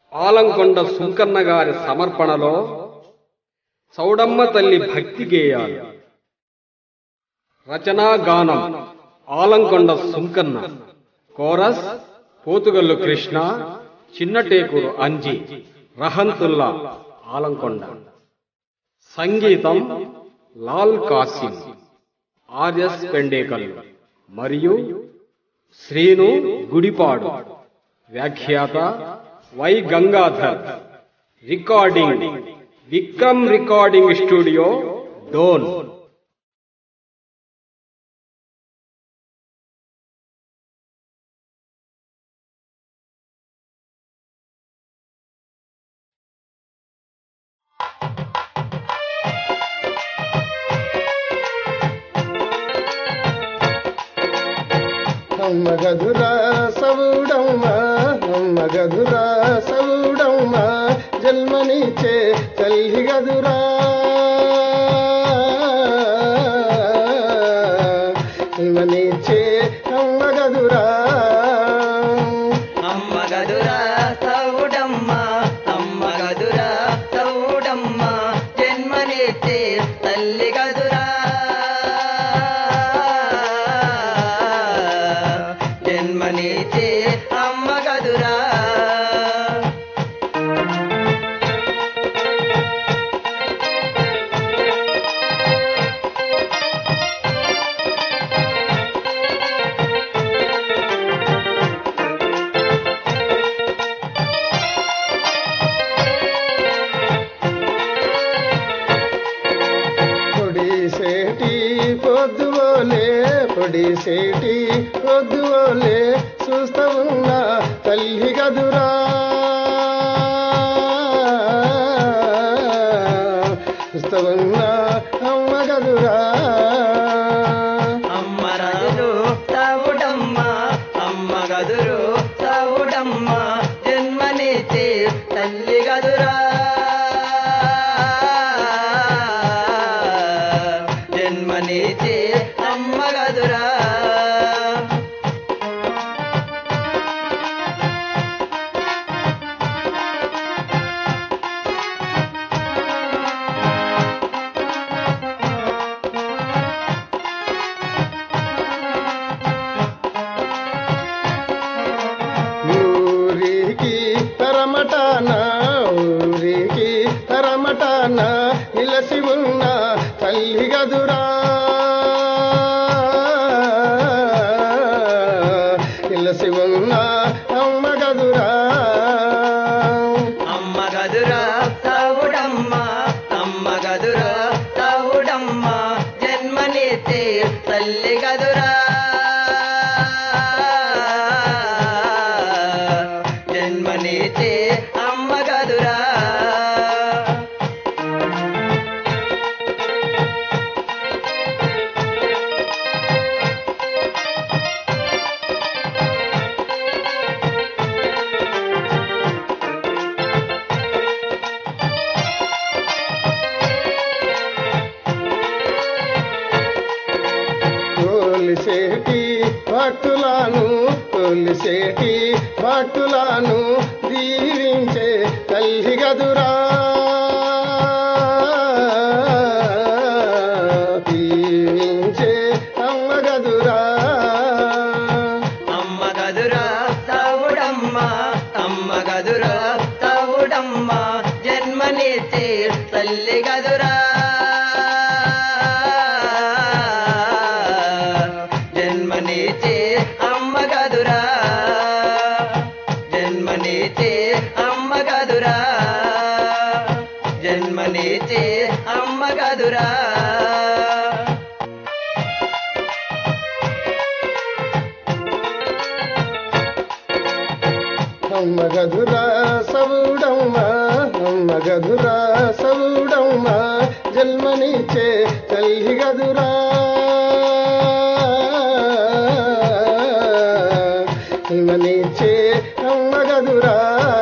ఆలంకొండ సుంకన్న గారి సమర్పణలో చౌడమ్మ తల్లి భక్తి గేయాలు రచనా గానం ఆలంకొండ సుంకన్న కోరస్ పోతుగల్లు కృష్ణ చిన్నటేకూరు అంజి రహంతుల్లా ఆలంకొండ సంగీతం లాల్ కాసిం ఆర్ఎస్ పెండేకల్ మరియు శ్రీను గుడిపాడు వ్యాఖ్యాత Y Gangadhar recording Vikram recording studio Dhone అమ్మ గదురా సవుడమ్మ అమ్మ గదురా సవుడమ్మ జన్మనిచ్చే తల్లి గదురా జన్మనిచ్చే అమ్మ గదురా అమ్మ గదురా సౌడమ్మ అమ్మ గదురా సౌడమ్మ జన్మనిచ్చే తల్లి గదురా జన్మనిచ్చే అమ్మ గదురా పొడిసేటి పొద్దువోలే పొడిసేటి పొద్దువోలే చూస్తా ఉన్నా తల్లి గదురా చూస్తా ఉన్నా అమ్మ గదురా అమ్మ గదురు సౌడమ్మ అమ్మ గదురు సౌడమ్మ జన్మనిచ్చే తల్లి గదురా జన్మనిచ్చే అమ్మ గదురా ఊరికి తరమటాన ఊరికి తరమటాన నిలసి ఉన్న తల్లి గదురా నిలసి ఉన్న అమ్మ గదురా అమ్మ గదురా సౌడమ్మ అమ్మ గదురా సౌడమ్మ జన్మనిచ్చే తల్లి గదురా జన్మనిచ్చే అమ్మ గదురా కోలిసేటి భక్తులను కొలిసేటి భక్తులను దీవించే తల్లి గదురా దీవించే అమ్మ గదురా అమ్మ గదురా సౌడమ్మ అమ్మ గదురా సౌడమ్మ జన్మనిచ్చే తల్లి గదురా జన్మనిచ్చే అమ్మ గదురా జన్మనిచ్చే అమ్మ గదురా జన్మనిచ్చే అమ్మ గదురా అమ్మ గదురా సవుడమ్మ అమ్మ గదురా సవుడమ్మ జన్మనిచ్చే తల్లి గదురా జన్మనిచ్చే అమ్మ గదురా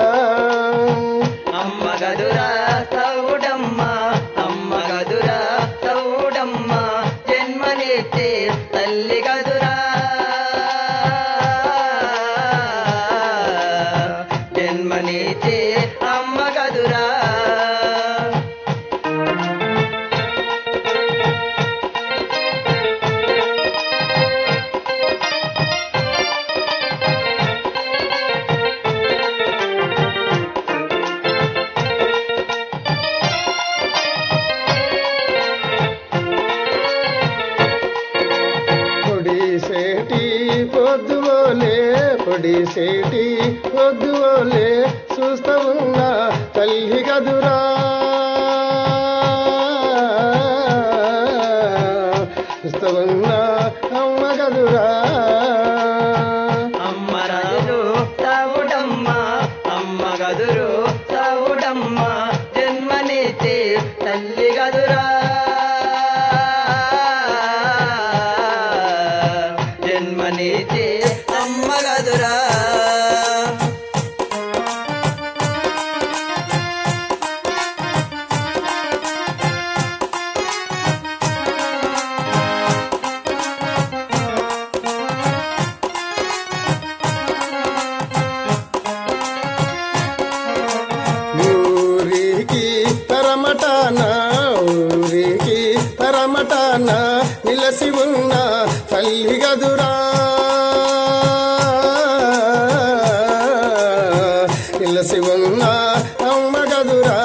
అమ్మ గదురా సౌడమ్మ అమ్మ గదురా సౌడమ్మ జన్మనిచ్చే తల్లి గదురా జన్మనిచ్చే తొలిసేటి పొద్దులే చూస్తూ ఉన్న తల్లి గదురా చూస్తూ ఉన్న అమ్మ గదురా అమ్మ రాజు సావుడమ్మ అమ్మ గదురు సావుడమ్మ జన్మనిచ్చి తల్లి గదురా జన్మనిచ్చి అమ్మ గదురా ఊరికి పరమటాన ఊరికి పరమటాన నిలసి ఉన్న తల్లి గదురా నిలసి ఉన్న అమ్మ గదురా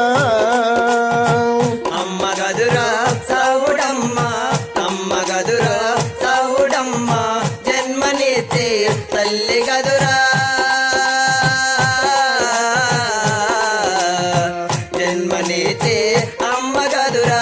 అమ్మ గదురా సావుడమ్మ అమ్మ గదురా సావుడమ్మ జన్మనిచ్చి తల్లి గదురా జన్మనిచ్చి అమ్మ గదురా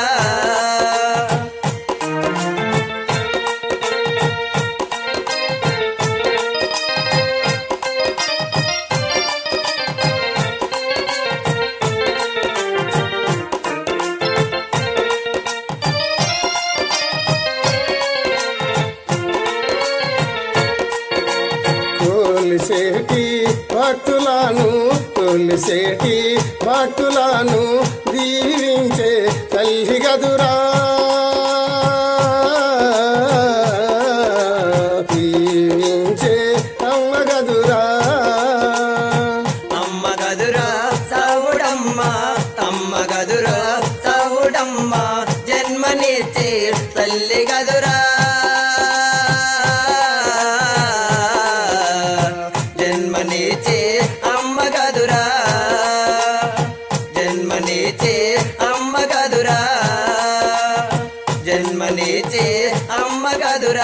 కోలిసేటి భక్తులను కొలిసేటి భక్తులను దీవించే తల్లి గదురా దీవించే అమ్మ గదురా అమ్మ గదురా సావుడమ్మ అమ్మ గదురా సావుడమ్మ జన్మనిచ్చి తల్లి గదురా జన్మనిచ్చి అమ్మ గదురా జన్మనిచ్చి అమ్మ గదురా జన్మనిచ్చి అమ్మ గదురా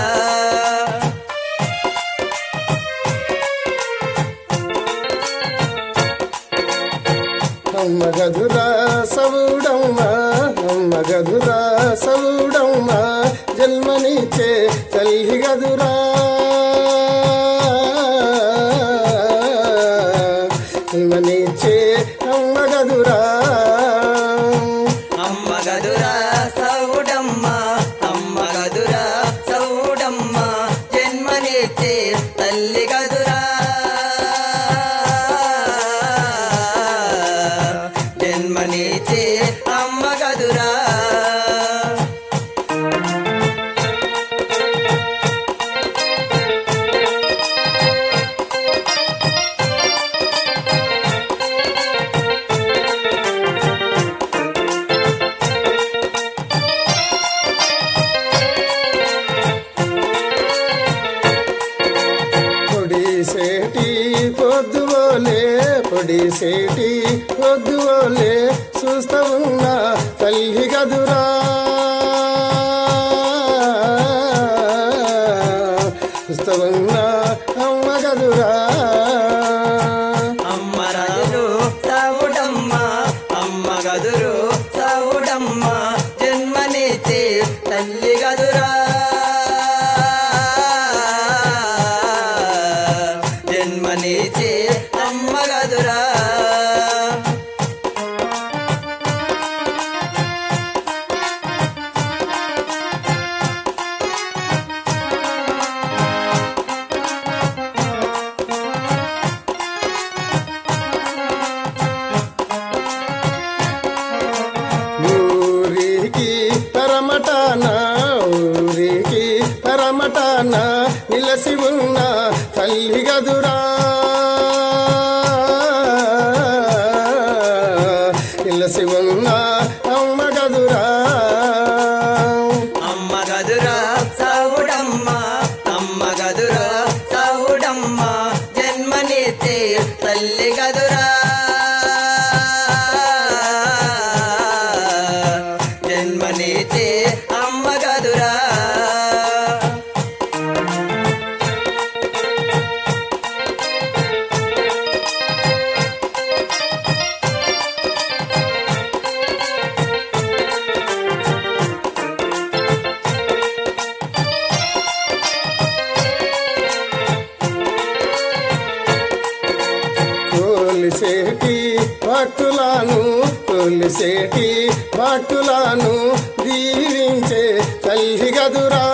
అమ్మ గదురా సవుడమ్మ అమ్మ గదురా సవుడమ్మ జన్మనిచ్చే తల్లి గదురా జన్మనిచ్చే అమ్మ గదురా అమ్మ గదురా సౌడమ్మ అమ్మ గదురా సౌడమ్మ జన్మనిచ్చి తల్లి గదురా జన్మనిచ్చి అమ్మ గదురా పొడిసేటి పొద్దువోలే పొడిసేటి పొద్దువోలే చూస్తూ ఉన్న తల్లి గదురా చూస్తూ ఉన్న అమ్మ గదురా అమ్మ రాజు సౌడమ్మ అమ్మ గదురు సౌడమ్మ జన్మనిచ్చి తల్లి గదురా జన్మనిచ్చి అమ్మ గదురా ఊరికి పరమటాన ఊరికి పరమటాన నిలసి ఉన్న తల్లి గదురా నిలసి ఉన్న అమ్మ గదురా అమ్మ గదురా సౌడమ్మ అమ్మ గదురా సౌడమ్మ జన్మనిచ్చి తల్లి గదురా జన్మనిచ్చి అమ్మ గదురా కొలిసేటి భక్తులను కొలిసేటి భక్తులను దీవించే తల్లి గదురా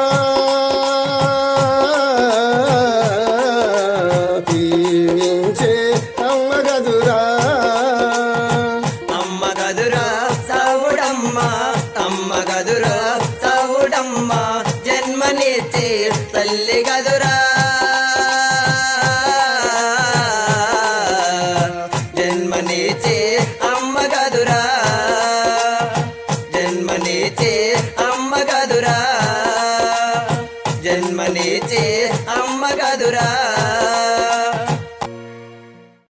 దీవించే అమ్మ గదురా అమ్మ గదురా సావుడమ్మ అమ్మ గదురా సావుడమ్మ జన్మనిచ్చి తల్లి గదురా జన్మనిచ్చి అమ్మ గదురా జన్మనిచ్చి అమ్మ గదురా జన్మనిచ్చి అమ్మ గదురా